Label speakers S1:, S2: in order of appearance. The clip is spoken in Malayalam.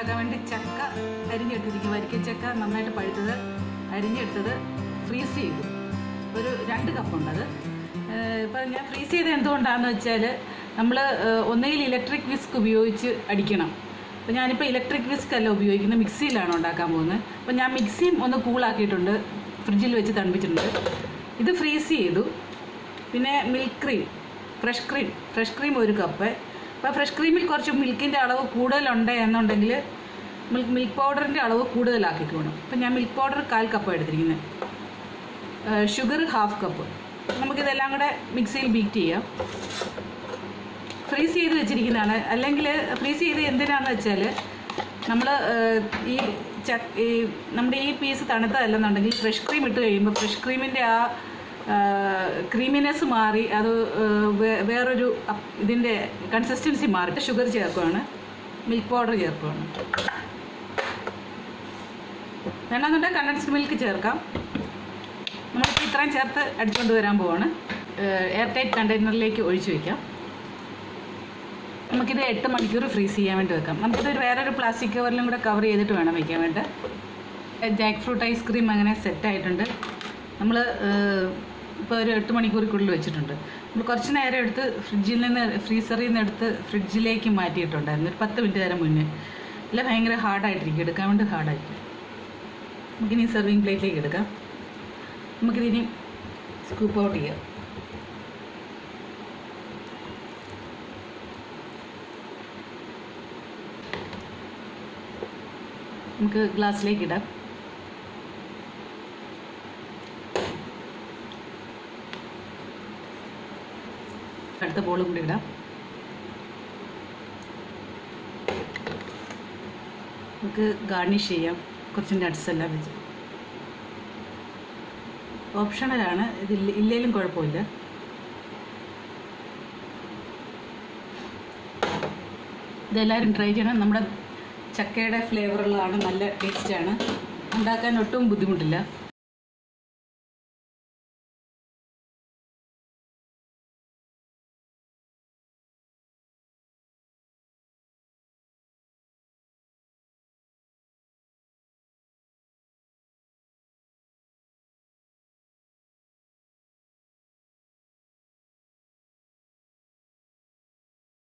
S1: ഉണ്ടാക്കാൻ വേണ്ടി ചക്ക അരിഞ്ഞെടുത്തിരിക്കും വരിക്കച്ചക്ക നന്നായിട്ട് പഴുത്തത് അരിഞ്ഞെടുത്തത് ഫ്രീസ് ചെയ്തു ഒരു രണ്ട് കപ്പുണ്ടത് ഇപ്പം ഞാൻ ഫ്രീസ് ചെയ്ത് എന്തുകൊണ്ടാണെന്ന് വെച്ചാൽ നമ്മൾ ഒന്നുകിൽ ഇലക്ട്രിക് വിസ്ക് ഉപയോഗിച്ച് അടിക്കണം അപ്പോൾ ഞാനിപ്പോൾ ഇലക്ട്രിക് വിസ്ക് അല്ല ഉപയോഗിക്കുന്നത് മിക്സിയിലാണ് ഉണ്ടാക്കാൻ പോകുന്നത് അപ്പോൾ ഞാൻ മിക്സിയും ഒന്ന് കൂളാക്കിയിട്ടുണ്ട് ഫ്രിഡ്ജിൽ വെച്ച് തണുപ്പിച്ചിട്ടുണ്ട് ഇത് ഫ്രീസ് ചെയ്തു പിന്നെ milk cream fresh cream fresh cream ഒരു കപ്പ് അപ്പോൾ ഫ്രഷ് ക്രീമിൽ കുറച്ച് മിൽക്കിൻ്റെ അളവ് കൂടുതലുണ്ട് എന്നുണ്ടെങ്കിൽ മിൽക്ക് മിൽക്ക് പൗഡറിൻ്റെ അളവ് കൂടുതലാക്കിക്കോണം അപ്പം ഞാൻ മിൽക്ക് പൗഡർ കാൽ കപ്പ് എടുത്തിരിക്കുന്നത് ഷുഗർ ഹാഫ് കപ്പ് നമുക്കിതെല്ലാം കൂടെ മിക്സിയിൽ ബീറ്റ് ചെയ്യാം ഫ്രീസ് ചെയ്ത് വെച്ചിരിക്കുന്നതാണ് അല്ലെങ്കിൽ ഫ്രീസ് ചെയ്ത് എന്തിനാന്ന് വെച്ചാൽ നമ്മൾ ഈ ച ഈ നമ്മുടെ ഈ പീസ് തണുത്തതല്ലെന്നുണ്ടെങ്കിൽ ഫ്രഷ് ക്രീം ഇട്ട് കഴിയുമ്പോൾ ഫ്രഷ് ക്രീമിൻ്റെ ആ ക്രീമിനെസ് മാറി അത് ഏഹ്, വേ- വേറൊരു അപ്- ഇതിൻ്റെ കൺസിസ്റ്റൻസി മാറി ഷുഗർ ചേർക്കുവാണ് മിൽക്ക് പൗഡർ ചേർക്കുവാണ് വേണമെന്നുണ്ടെങ്കിൽ കണ്ടൻസ്ഡ് മിൽക്ക് ചേർക്കാം നമ്മളിപ്പോൾ ഇത്രയും ചേർത്ത് അടിച്ചുകൊണ്ട് വരാൻ പോവാണ് എയർ ടൈറ്റ് കണ്ടെയ്നറിലേക്ക് ഒഴിച്ചു വയ്ക്കാം നമുക്കിത് എട്ട് മണിക്കൂർ ഫ്രീസ് ചെയ്യാൻ വേണ്ടി വെക്കാം നമുക്കിത് ഒരു വേറൊരു പ്ലാസ്റ്റിക് കവറിലും കൂടെ കവർ ചെയ്തിട്ട് വേണം വയ്ക്കാൻ വേണ്ടി ജാക്ക് ഫ്രൂട്ട് ഐസ്ക്രീം അങ്ങനെ സെറ്റായിട്ടുണ്ട് നമ്മൾ ഇപ്പോൾ ഒരു എട്ട് മണിക്കൂറിനുള്ളിൽ വെച്ചിട്ടുണ്ട് നമ്മൾ കുറച്ച് നേരം എടുത്ത് ഫ്രിഡ്ജിൽ നിന്ന് ഫ്രീസറിൽ നിന്ന് എടുത്ത് ഫ്രിഡ്ജിലേക്ക് മാറ്റിയിട്ടുണ്ടായിരുന്നു ഒരു പത്ത് മിനിറ്റ് നേരം മുന്നേ അല്ല ഭയങ്കര ഹാർഡായിട്ടിരിക്കും എടുക്കാൻ വേണ്ടി ഹാർഡായിരിക്കും നമുക്കിനി സെർവിങ് പ്ലേറ്റിലേക്ക് എടുക്കാം നമുക്കിതിനി സ്കൂപ്പ് ഔട്ട് ചെയ്യാം നമുക്ക് ഗ്ലാസ്സിലേക്ക് ഇടാം അടുത്ത ബോളും കൂടി ഇടാം നമുക്ക് ഗാർണിഷ് ചെയ്യാം കുറച്ച് നട്ട്സ് എല്ലാം വെച്ച് ഓപ്ഷണലാണ് ഇത് ഇല്ല- ഇല്ലേലും കുഴപ്പമില്ല ഇതെല്ലാവരും ട്രൈ ചെയ്യണം നമ്മുടെ ചക്കയുടെ ഫ്ലേവറുള്ളതാണ് നല്ല ടേസ്റ്റാണ് ഉണ്ടാക്കാൻ ഒട്ടും ബുദ്ധിമുട്ടില്ല